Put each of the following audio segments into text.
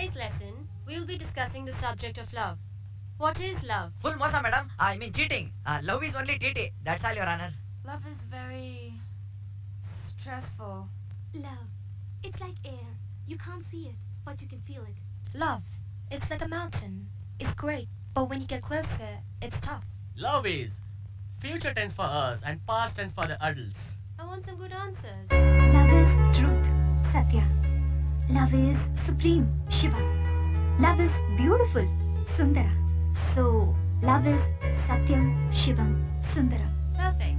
today's lesson, we will be discussing the subject of love. What is love? Full ಮೋಸ madam I mean cheating love is only T T that's all your honour Love is very stressful. Love. It's like air. You can't see it, but you can feel it. Love, it's like a mountain. It's great, but when you get closer, it's tough. Love is future tense for us and past tense for the adults. I want some good answers. Love is truth, Satya. Love is supreme, Shiva. Love is beautiful, Sundara. So, love is Satyam, Shivam, Sundaram. Perfect.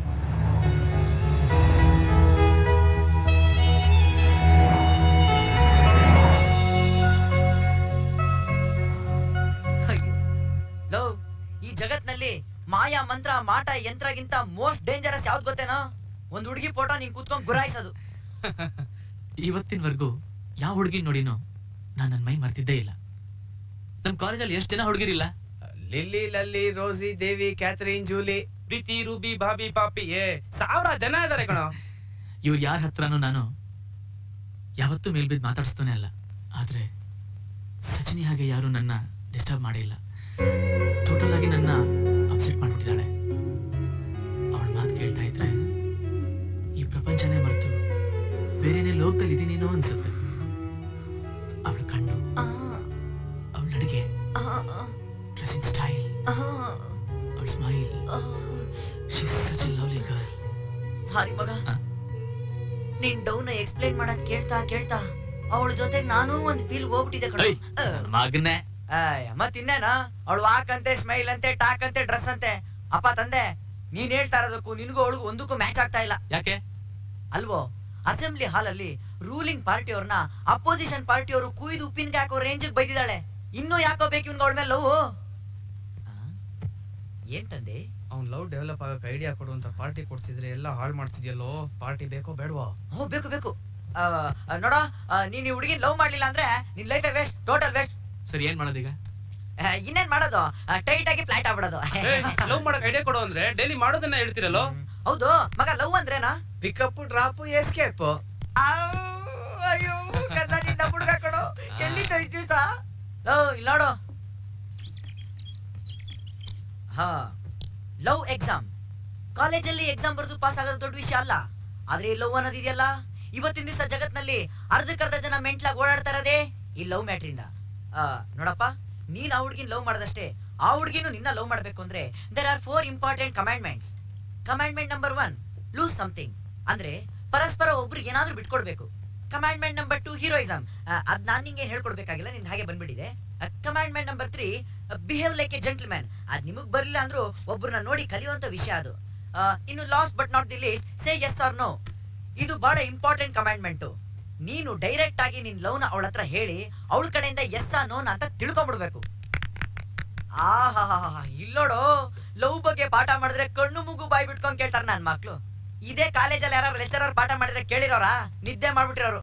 Love ಈ ಜಗತ್ನಲ್ಲಿ ಮಾಯಾ ಮಂತ್ರ ಮಾಟ ಯಂತ್ರಗಿಂತ most dangerous ಯಾವ್ದು ಗೊತ್ತೇನೋ ಒಂದ್ ಹುಡುಗಿ photo ನೀನ್ ಕೂತ್ಕೊಂಡ್ ಗುರಾಯಿಸೋದು ಇವತ್ತಿನವರೆಗೂ ಯಾವ ಹುಡುಗಿ ನೋಡಿನೋ ನಾನ್ ನನ್ ಮೈ ಮರ್ತಿದ್ದೇ ಇಲ್ಲ ನಮ್ ಕಾಲೇಜಲ್ಲಿ ಎಷ್ಟ್ ಜನ ಹುಡುಗಿರಿಲ್ಲ Lily Lalli Rosy Devi Catherine Julie Preethi Ruby Bobby Poppy ಏ ಸಾವಿರ ಜನ ಇದಾರೆ ಕಣೋ ಇವ್ರು ಯಾರ ಹತ್ರನೂ ನಾನು ಯಾವತ್ತೂ ಮೇಲ್ಬಿದ್ದು ಮಾತಾಡಿಸ್ತಾನೆ ಅಲ್ಲ ಆದ್ರೆ ಸಚಿನಿ ಹಾಗೆ ಯಾರು ನನ್ನ ಡಿಸ್ಟರ್ಬ್ ಮಾಡಿಲ್ಲ ಟೋಟಲ್ ಆಗಿ ನನ್ನ ಅಪ್ಸೆಟ್ ಮಾಡ್ಬಿಟ್ಟಿದ್ದಾಳೆ ಅವಳ ಮಾತು ಕೇಳ್ತಾ ಇದ್ರೆ ಈ ಪ್ರಪಂಚನೇ ಮರೆತು ಬೇರೆನೇ ಲೋಕದಲ್ಲಿ ಇದೀನೇನೋ ಅನ್ಸುತ್ತೆ ಅವಳ ಕಣ್ಣು ಅವಳ ನಡಿಗೆ ಡ್ರೆಸ್ಸಿಂಗ್ ಸ್ಟೈಲ್ ಅವಳ smile she's such a lovely girl sorry ಮಗ ಹ? ನೀನ್ ಡೌನ್ ಎಕ್ಸ್ಪ್ಲೈನ್ ಮಾಡದ್ ಕೇಳ್ತಾ ಕೇಳ್ತಾ ಅವಳ ಜೊತೆಗ್ ನಾನು ಒಂದ್ ಫೀಲ್ ಹೋಗ್ಬಿಟ್ಟಿದೆ ಕಣ ಏಯ್, ನನ್ ಮಗನೇ ಮತ್ ಇನ್ನೇನ ಅವಳು ವಾಕ್ ಅಂತೆ ಸ್ಮೈಲ್ ಅಂತೆ ಟಾಕ್ ಅಂತೆ ಡ್ರೆಸ್ ಅಂತೆ ಅಪ್ಪ ತಂದೆ ನೀನ್ ಹೇಳ್ತಾ ಇರೋದಕ್ಕೂ ನಿನ್ಗೂ ಅವಳಿಗೂ ಒಂದಕ್ಕೂ ಮ್ಯಾಚ್ ಆಗ್ತಾ ಇಲ್ಲ ಯಾಕೆ ಅಲ್ವೋ ಅಸೆಂಬ್ಲಿ ಹಾಲ್ ಅಲ್ಲಿ ರೂಲಿಂಗ್ ಪಾರ್ಟಿಯವ್ರನ್ನ ಅಪೋಸಿಷನ್ ಪಾರ್ಟಿಯವರು ಕುಯ್ದು ಉಪ್ಪಿನಕಾಯಿ ಹಾಕೋ ರೇಂಜ್ ಬೈದಿದ್ದಾಳೆ ಇನ್ನೂ ಯಾಕೋ ಬೇಕು ಇವ್ನ್ಗೆ ಅವಳ ಮೇಲೆ ಲವ್ ಏನ್ ತಂದೆ ಅವ್ನ್ ಲವ್ ಡೆವಲಪ್ ಆಗಕ್ ಐಡಿಯಾ ಕೊಡುವಂತ ಪಾರ್ಟಿ ಕೊಡ್ತಿದ್ರೆ ಎಲ್ಲ ಹಾಳ್ ಮಾಡ್ತಿದ್ಯಲ್ಲೋ ಪಾರ್ಟಿ ಬೇಕೋ ಬೇಡವಾ ಓ ಬೇಕು ಬೇಕು ಆ, ಆ, ನೋಡ ಆ, ನೀನ್ ಈ ಹುಡುಗಿನ ಲವ್ ಮಾಡ್ಲಿಲ್ಲ ಅಂದ್ರೆ ನಿನ್ ಲೈಫ್ ವೇಸ್ಟ್ ಟೋಟಲ್ ವೇಸ್ಟ್ ಸರಿ ಏನ್ ಮಾಡೋದೀಗ ಇನ್ನೇನ್ ಮಾಡೋದು ಟೈಟ್ ಆಗಿ ಫ್ಲಾಟ್ ಆಗ್ಬಿಡೋದು ಲವ್ ಮಾಡಕ್ ಐಡಿಯಾ ಕೊಡು ಅಂದ್ರೆ ಡೈಲಿ ಮಾಡೋದನ್ನ ಹೇಳ್ತಿರಲ್ಲೋ ಹೌದು ಮಗ ಲವ್ ಅಂದ್ರೇನಾ ಪಿಕಪ್ ಡ್ರಾಪ್ ಎಸ್ಕೇಪ್ ಆವ್, ಅಯ್ಯೋ ಕದ ನಿನ್ನ ಹುಡುಗ ಕೊಡು ಎಲ್ಲಿ ತಳಿತೀವಿ ಸಾ ಲವ್ ಇಲ್ಲಿ ನೋಡು ಹಾ ಲವ್ ಎಕ್ಸಾಮ್ ಕಾಲೇಜಲ್ಲಿ ಎಕ್ಸಾಮ್ ಬರೆದು ಪಾಸ್ ಆಗೋದು ದೊಡ್ಡ ವಿಷಯ ಅಲ್ಲ ಆದ್ರೆ ಈ ಲವ್ ಅನ್ನೋದಿದೆಯಲ್ಲ ಇವತ್ತಿನ ದಿವಸ ಜಗತ್ನಲ್ಲಿ ಅರ್ಧಕ್ಕರ್ಧ ಜನ ಮೆಂಟ್ಲಾಗಿ ಓಡಾಡ್ತಾ ಇರೋದೇ ಈ ಲವ್ ಮ್ಯಾಟ್ರಿಂದ ನೋಡಪ್ಪ ನೀನ್ ಆ ಹುಡ್ಗಿನ ಲವ್ ಮಾಡದಷ್ಟೇ ಆ ಹುಡ್ಗಿನೂ ನಿನ್ನ ಲವ್ ಮಾಡ್ಬೇಕು ಅಂದ್ರೆ there are four important commandments commandment number one lose something ಅಂದ್ರೆ ಪರಸ್ಪರ ಒಬ್ರಿಗೆ ಏನಾದ್ರೂ ಬಿಟ್ಕೊಡ್ಬೇಕು ಕಮಾಂಡ್ಮೆಂಟ್ ನಂಬರ್ ಟು ಹೀರೋಯಿಸಮ್ ಅದ್ ನಾನ್ ನಿಂಗೆ ಹೇಳ್ಕೊಡ್ಬೇಕಾಗಿಲ್ಲ ನಿನ್ ಹಾಗೆ ಬಂದ್ಬಿಟ್ಟಿದೆ commandment number three behave like a gentleman ಅದ್ ನಿಮಗ್ ಬರಲಿಲ್ಲ ಅಂದ್ರೂ ಒಬ್ಬರನ್ನ ನೋಡಿ ಕಲಿಯುವಂತ ವಿಷಯ ಅದು ಆ, ಇನ್ನು last but not the least say yes or no ಇದು ಬಹಳ ಇಂಪಾರ್ಟೆಂಟ್ ಕಮಾಂಡ್ಮೆಂಟ್ ನೀನು ಡೈರೆಕ್ಟ್ ಆಗಿ ನಿನ್ ಲವ್ ನ ಅವಳ ಹತ್ರ ಹೇಳಿ ಅವಳ ಕಡೆಯಿಂದ ಎಸ್ ಆ ನೋನ್ ಅಂತ ತಿಳ್ಕೊಂಡ್ಬಿಡ್ಬೇಕು ಆಹಾ ಇಲ್ಲೋಡು ಲವ್ ಬಗ್ಗೆ ಪಾಠ ಮಾಡಿದ್ರೆ ಕಣ್ಣು ಮೂಗು ಬಾಯಿ ಬಿಟ್ಕೊಂಡ್ ಕೇಳ್ತಾರ ನನ್ ಮಕ್ಳು ಇದೇ ಕಾಲೇಜಲ್ಲಿ ಯಾರು ಲೆಕ್ಚರರ್ ಪಾಠ ಮಾಡಿದ್ರೆ ಕೇಳಿರೋರಾ ನಿದ್ದೆ ಮಾಡ್ಬಿಟ್ಟಿರೋರು